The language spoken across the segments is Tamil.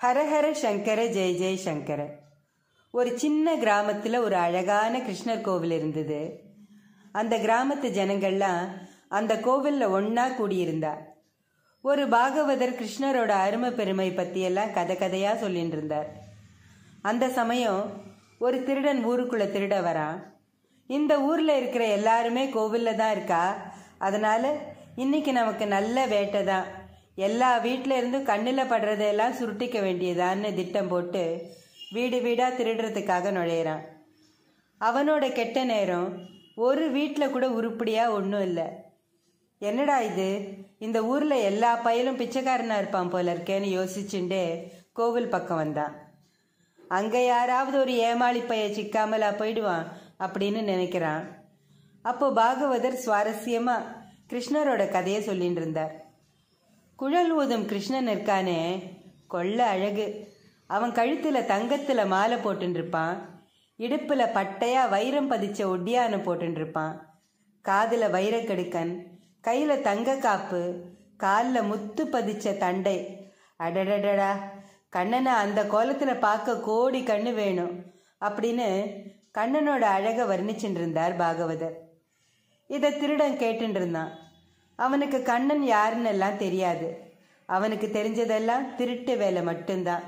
ஹரஹர சங்கர ஜெய ஜெய சங்கர ஒரு சின்ன கிராமத்தில் ஒரு அழகான கிருஷ்ணர் கோவில் இருந்தது அந்த கிராமத்து ஜனங்கள்லாம் அந்த கோவிலில் ஒன்றா கூடியிருந்தா ஒரு பாகவதர் கிருஷ்ணரோட அருமை பெருமை பற்றியெல்லாம் கதை கதையாக சொல்லிட்டு இருந்தார் அந்த சமயம் ஒரு திருடன் ஊருக்குள்ளே திருட வரான் இந்த ஊரில் இருக்கிற எல்லாருமே கோவிலில் தான் இருக்கா அதனால் இன்னைக்கு நமக்கு நல்ல வேட்டை தான் எல்லா வீட்டில இருந்தும் கண்ணில் படுறதையெல்லாம் சுருட்டிக்க வேண்டியதான்னு திட்டம் போட்டு வீடு வீடாக திருடுறதுக்காக நுழையிறான் அவனோட கெட்ட நேரம் ஒரு வீட்டில் கூட உருப்படியாக ஒன்றும் இல்லை என்னடா இது இந்த ஊரில் எல்லா பயலும் பிச்சைக்காரனா இருப்பான் போல இருக்கேன்னு யோசிச்சுட்டே கோவில் பக்கம் வந்தான் அங்கே யாராவது ஒரு ஏமாளி பைய சிக்காமலா போயிடுவான் அப்படின்னு நினைக்கிறான் அப்போ பாகவதர் சுவாரஸ்யமா கிருஷ்ணரோட கதையை சொல்லிட்டு இருந்தார் குழல் ஊதும் கிருஷ்ணன் இருக்கானே கொள்ள அழகு அவன் கழுத்தில் தங்கத்தில் மாலை போட்டுருப்பான் இடுப்பில் பட்டையா வைரம் பதிச்ச ஒட்டியானம் போட்டுருப்பான் காதில் வைரக்கடுக்கன் கையில் தங்க காப்பு காலில் முத்து பதிச்ச தண்டை அடடடடா கண்ணனை அந்த கோலத்தில் பார்க்க கோடி கண்ணு வேணும் அப்படின்னு கண்ணனோட அழகை வர்ணிச்சுட்டு இருந்தார் பாகவதர் இதை திருடன் கேட்டுட்டு இருந்தான் அவனுக்கு கண்ணன் யாருன்னு எல்லாம் தெரியாது அவனுக்கு தெரிஞ்சதெல்லாம் திருட்டு வேலை மட்டும்தான்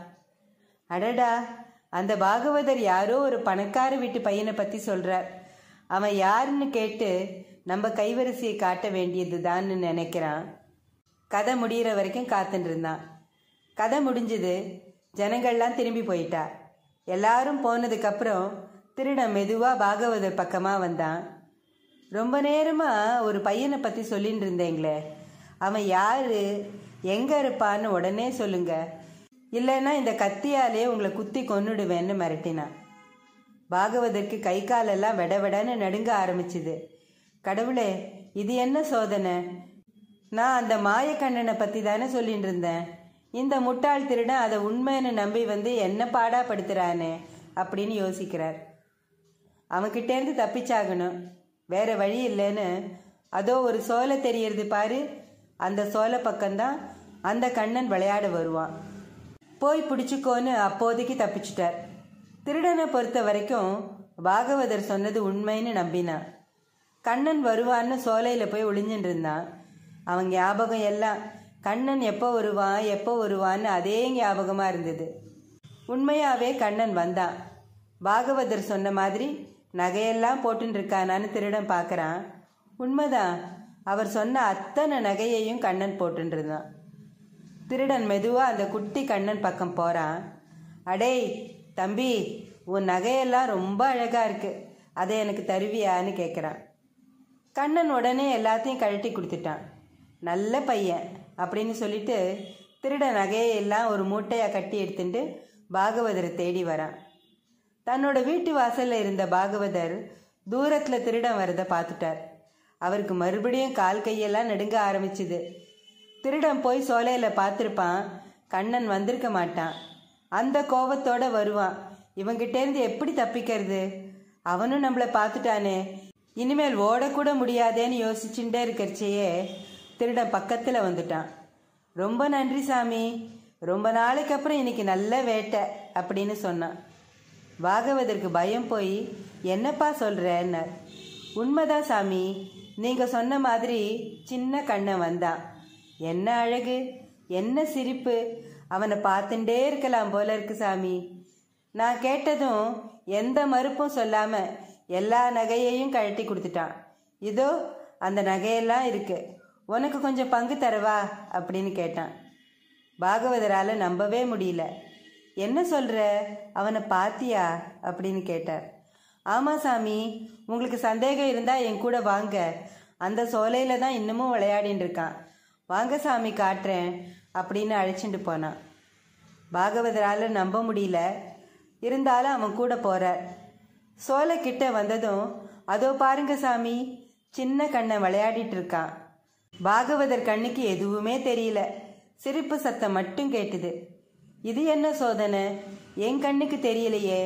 அடடா அந்த பாகவதர் யாரோ ஒரு பணக்கார வீட்டு பையனை பற்றி சொல்கிறார் அவன் யாருன்னு கேட்டு நம்ம கைவரிசையை காட்ட வேண்டியதுதான்னு நினைக்கிறான் கதை முடிகிற வரைக்கும் காத்துட்டு இருந்தான் கதை முடிஞ்சது ஜனங்கள்லாம் திரும்பி போயிட்டா எல்லாரும் போனதுக்கப்புறம் திருடன் மெதுவாக பாகவதர் பக்கமாக வந்தான் ரொம்ப நேரமாக ஒரு பையனை பற்றி சொல்லிட்டு இருந்தேங்களே அவன் யார் எங்கே இருப்பான்னு உடனே சொல்லுங்க இல்லைன்னா இந்த கத்தியாலே உங்களை குத்தி கொன்னுடுவேன்னு மிரட்டினான் பாகவதற்கு கை காலெல்லாம் வெட வெடன்னு நடுங்க ஆரம்பிச்சுது கடவுளே இது என்ன சோதனை நான் அந்த மாயக்கண்ணனை பற்றி தானே சொல்லிட்டு இருந்தேன் இந்த முட்டாள் திருடன் அதை உண்மைன்னு நம்பி வந்து என்ன பாடா படுத்துறானே அப்படின்னு யோசிக்கிறார் அவன்கிட்டேருந்து தப்பிச்சாகணும் வேற வழி இல்லைன்னு அதோ ஒரு சோலை தெரியறது பாரு அந்த சோலை பக்கம்தான் அந்த கண்ணன் விளையாட வருவான் போய் பிடிச்சிக்கோன்னு அப்போதைக்கு தப்பிச்சிட்டார் திருடனை பொறுத்த வரைக்கும் பாகவதர் சொன்னது உண்மைன்னு நம்பினான் கண்ணன் வருவான்னு சோலையில் போய் ஒளிஞ்சுட்டு இருந்தான் அவன் ஞாபகம் எல்லாம் கண்ணன் எப்போ வருவான் எப்போ வருவான்னு அதே ஞாபகமாக இருந்தது உண்மையாகவே கண்ணன் வந்தான் பாகவதர் சொன்ன மாதிரி நகையெல்லாம் போட்டுன்னு இருக்கானான்னு திருடன் பார்க்குறான் உண்மைதான் அவர் சொன்ன அத்தனை நகையையும் கண்ணன் போட்டுன்னு இருந்தான் திருடன் மெதுவாக அந்த குட்டி கண்ணன் பக்கம் போகிறான் அடேய் தம்பி உன் நகையெல்லாம் ரொம்ப அழகாக இருக்கு அதை எனக்கு தருவியான்னு கேட்குறான் கண்ணன் உடனே எல்லாத்தையும் கழட்டி கொடுத்துட்டான் நல்ல பையன் அப்படின்னு சொல்லிட்டு திருட நகையெல்லாம் ஒரு மூட்டையாக கட்டி எடுத்துட்டு பாகவதரை தேடி வரான் தன்னோட வீட்டு வாசல்ல இருந்த பாகவதர் தூரத்தில் திருடன் வரதை பார்த்துட்டார் அவருக்கு மறுபடியும் கால் கையெல்லாம் நடுங்க ஆரம்பிச்சுது திருடன் போய் சோலையில் பார்த்துருப்பான் கண்ணன் வந்திருக்க மாட்டான் அந்த கோபத்தோட வருவான் இவங்கிட்டேருந்து எப்படி தப்பிக்கிறது அவனும் நம்மளை பார்த்துட்டானே இனிமேல் ஓடக்கூட முடியாதேன்னு யோசிச்சுட்டே இருக்கிறச்சையே திருடன் பக்கத்தில் வந்துட்டான் ரொம்ப நன்றி சாமி ரொம்ப நாளைக்கு அப்புறம் இன்னைக்கு நல்ல வேட்டை அப்படின்னு சொன்னான் பாகவதற்கு பயம் போய் என்னப்பா சொல்கிறேன்னார் உண்மைதான் சாமி நீங்கள் சொன்ன மாதிரி சின்ன கண்ணன் வந்தான் என்ன அழகு என்ன சிரிப்பு அவனை பார்த்துட்டே இருக்கலாம் போல இருக்கு சாமி நான் கேட்டதும் எந்த மறுப்பும் சொல்லாமல் எல்லா நகையையும் கழட்டி கொடுத்துட்டான் இதோ அந்த நகையெல்லாம் இருக்கு உனக்கு கொஞ்சம் பங்கு தரவா அப்படின்னு கேட்டான் பாகவதரால் நம்பவே முடியல என்ன சொல்கிற அவனை பாத்தியா அப்படின்னு கேட்டார் ஆமாம் சாமி உங்களுக்கு சந்தேகம் இருந்தால் என் கூட வாங்க அந்த சோலையில் தான் இன்னமும் விளையாடின்னு இருக்கான் வாங்க சாமி காட்டுறேன் அப்படின்னு அழைச்சிட்டு போனான் பாகவதரால் நம்ப முடியல இருந்தாலும் அவன் கூட போகிறார் சோலை கிட்ட வந்ததும் அதோ பாருங்க சாமி சின்ன கண்ணை விளையாடிட்டு இருக்கான் பாகவதர் கண்ணுக்கு எதுவுமே தெரியல சிரிப்பு சத்தம் மட்டும் கேட்டுது இது என்ன சோதனை என் கண்ணுக்கு தெரியலையே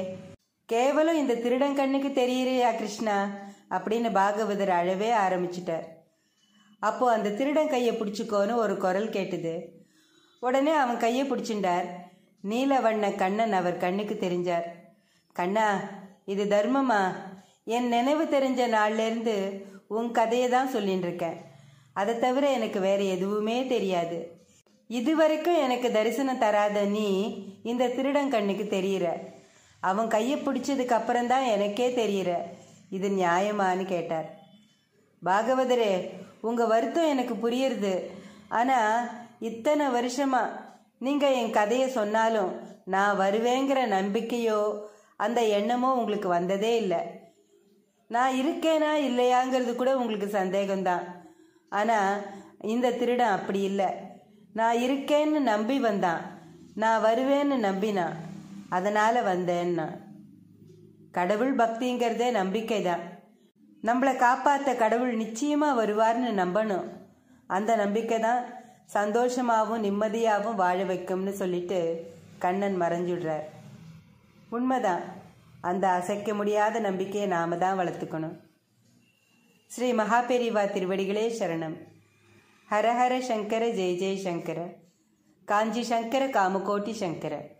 கேவலம் இந்த திருடன் கண்ணுக்கு தெரியலையா கிருஷ்ணா அப்படின்னு பாகவதர் அழவே ஆரம்பிச்சிட்டார் அப்போ அந்த திருடன் கையை பிடிச்சிக்கோன்னு ஒரு குரல் கேட்டுது உடனே அவன் கையை பிடிச்சிண்டார் நீலவண்ண கண்ணன் அவர் கண்ணுக்கு தெரிஞ்சார் கண்ணா இது தர்மமா என் நினைவு தெரிஞ்ச நாள்லேருந்து உன் கதையை தான் சொல்லின்னு இருக்கேன் அதை தவிர எனக்கு வேற எதுவுமே தெரியாது இதுவரைக்கும் எனக்கு தரிசனம் தராத நீ இந்த திருடன் கண்ணுக்கு தெரியிற அவன் கையை பிடிச்சதுக்கு அப்புறம்தான் எனக்கே தெரியிற இது நியாயமான்னு கேட்டார் பாகவதரே உங்க வருத்தம் எனக்கு புரியுறது ஆனா இத்தனை வருஷமா நீங்க என் கதையை சொன்னாலும் நான் வருவேங்கிற நம்பிக்கையோ அந்த எண்ணமோ உங்களுக்கு வந்ததே இல்லை நான் இருக்கேனா இல்லையாங்கிறது கூட உங்களுக்கு சந்தேகம்தான் ஆனால் இந்த திருடன் அப்படி இல்லை நான் இருக்கேன்னு நம்பி வந்தான் நான் வருவேன்னு நம்பினான் அதனால் வந்தேன்னா கடவுள் பக்திங்கிறதே நம்பிக்கை தான் நம்மளை காப்பாற்ற கடவுள் நிச்சயமாக வருவார்னு நம்பணும் அந்த நம்பிக்கை தான் சந்தோஷமாகவும் நிம்மதியாகவும் வாழ வைக்கும்னு சொல்லிட்டு கண்ணன் மறைஞ்சுடுறார் உண்மைதான் அந்த அசைக்க முடியாத நம்பிக்கையை நாம தான் வளர்த்துக்கணும் ஸ்ரீ மகாபெரிவா திருவடிகளே சரணம் ஹரஹர சங்கர ஜெய ஜெய சங்கர காஞ்சி சங்கர காமகோட்டி சங்கர